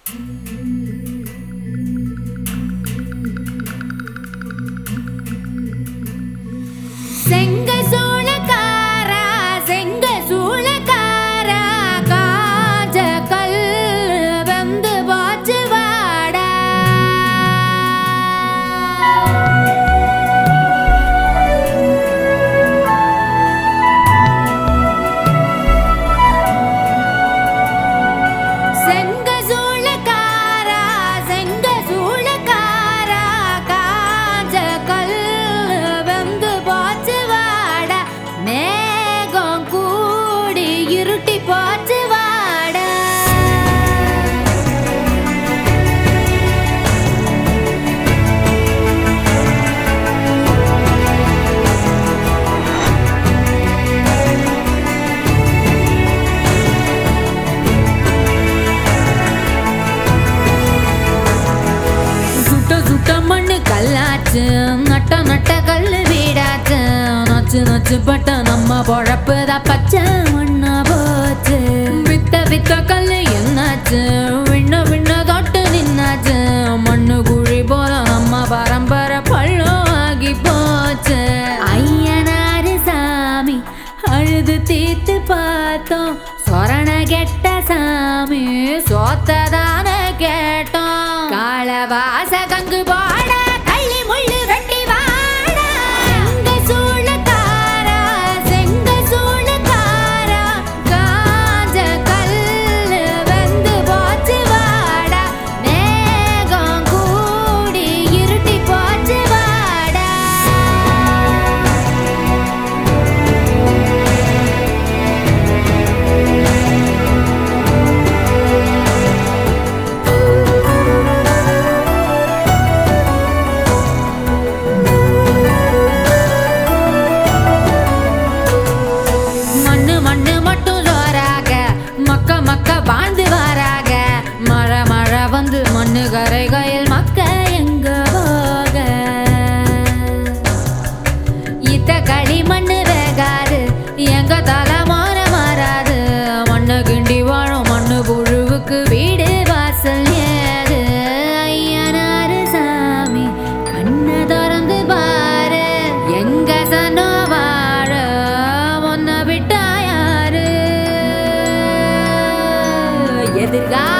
செங்க சூளக்காரா செங்க சூளக்காரா காஞ்ச கல் வெந்து போச்சு வாடா செங்க சூளக்காரா செங்க சூளக்காரா காஞ்ச கல் வெந்து போச்சு வாடா மேகம் கூடி இருட்டி போச்சு வாடா சுட்ட சுட்ட மண்ணு கல்லாச்சு நட்ட நட்ட கல்லு வீடாச்சு நச்சு நச்சு பட்ட நம்ம பொழப்பு தான் பச்சை மண்ணா போச்சு வித்த வித்த கல்லு என்னாச்சு விண்ண விண்ண தொட்டு நின்னாச்சு மண்ணு குழி போல நம்ம பரம்பரை பள்ளம் ஆகி போச்சு ஐயனாரு சாமி அழுது தீத்து பார்த்தோம் சொரண கெட்ட சாமி சோத்ததான கேட்டோம் காலவாச கங்கு போட கள்ளி முள்ளு வெட்டி வாடா செங்க சூளக்காரா செங்க சூளக்காரா காஞ்ச கல்லு வெந்து போச்சு வாடா மேகம் கூடி இருட்டி போச்சு வாடா மண்ணு மண்ணு மட்டும் ஜோராக மக்க மக்க வாழ்ந்து வாராக மழை மழை வந்து மண்ணு கரைகையில் மக்க எங்க போக இத்த களி மண்ணு வேகாது எங்க தலைமான மாறாது மண்ணு கிண்டி வாழும் மண்ணு புழுவுக்கு வீடு வாசல் ஏது ஐயனாரு சாமி கண்ணை திறந்து பாரு எங்க சனோ வாழ உன்னை விட்டா யாரு எதிர்கால